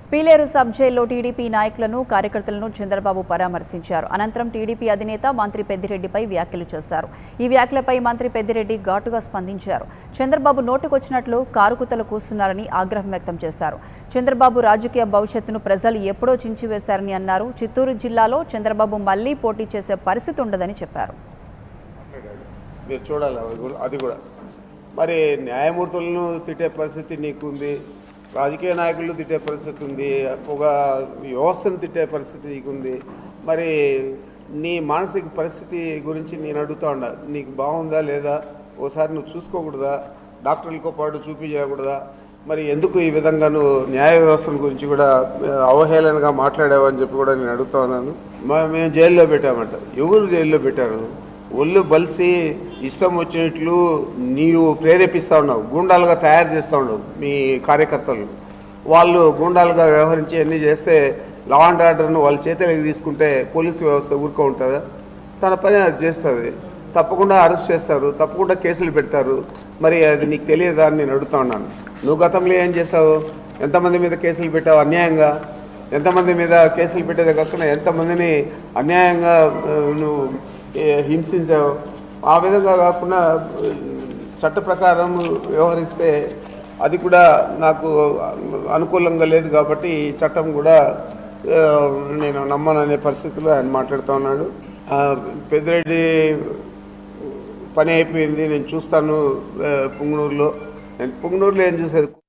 Pileru sub జైల్లో TDP నాయకులను కార్యకర్తలను చంద్రబాబు పరామర్శించారు అనంతరం టీడీపీ అధినేత మంత్రి పెద్దిరెడ్డిపై వ్యాఖ్యలు చేశారు ఈ వ్యాఖ్యలపై మంత్రి పెద్దిరెడ్డి ఘాటుగా స్పందించారు చంద్రబాబు నోటుకొచ్చినట్లు కారుకుతలు కూస్తున్నారని ఆగ్రహం వ్యక్తం చేశారు చంద్రబాబు రాజకీయ భవిష్యత్తును ప్రజలు ఎప్పుడో చించివేశారని అన్నారు చిత్తూరు జిల్లాలో చంద్రబాబు మళ్లీ పోటీ చేసే పరిస్థితి ఉండదని చెప్పారు మీరు చూడాలి అది కూడా అది కూడా మరి న్యాయమూర్తులను తిట్టే పరిస్థితి నీకుంది రాజకీయ నాయకులను తిట్టే పరిస్థితి ఉంది ఒక వ్యవస్థను తిట్టే పరిస్థితి నీకుంది మరి నీ మానసిక పరిస్థితి గురించి నేను అడుగుతా ఉన్నా నీకు బాగుందా లేదా ఓసారి నువ్వు చూసుకోకూడదా డాక్టర్లతో పాటు చూపించకూడదా మరి ఎందుకు ఈ విధంగా నువ్వు న్యాయ వ్యవస్థల గురించి కూడా ఆ, అవహేళనగా మాట్లాడావని చెప్పి కూడా నేను అడుగుతా ఉన్నాను మ- మేము జైల్లో పెట్టామంట ఎవరు జైల్లో పెట్టారు ఒళ్ళు బలిసి ఇష్టం వచ్చినట్లు నీవు ప్రేరేపిస్తూ ఉన్నావు గూండాలుగా తయారు చేస్తూ ఉన్నావు మీ కార్యకర్తలు వాళ్ళు గూండాలుగా వ్యవహరించి అన్నీ చేస్తే లా అండ్ ఆర్డర్ను వాళ్ళ చేతులకు తీసుకుంటే పోలీసు వ్యవస్థ ఊరుకో ఉంటుందా తన పని అది చేస్తుంది తప్పకుండా అరెస్ట్ చేస్తారు తప్పకుండా కేసులు పెడతారు మరి అది నీకు తెలియదా అని నేను అడుగుతా ఉన్నాను నువ్వు గతంలో ఏం చేసావు ఎంతమంది మీద కేసులు పెట్టావు అన్యాయంగా ఎంతమంది మీద కేసులు పెట్టేదే కాకుండా ఎంతమందిని అన్యాయంగా ఆ, నువ్వు ఏ, హింసించావు ఆ విధంగా కాకుండా ఆ, చట్ట ప్రకారం వ్యవహరిస్తే అది కూడా నాకు అనుకూలంగా లేదు కాబట్టి ఈ చట్టం కూడా ఆ, నేను నమ్మననే పరిస్థితిలో ఆయన మాట్లాడుతూ ఉన్నాడు ఆ, పెద్దిరెడ్డి పని అయిపోయింది నేను చూస్తాను ఆ, పుంగనూరులో నేను పుంగనూరులో ఏం చూసేది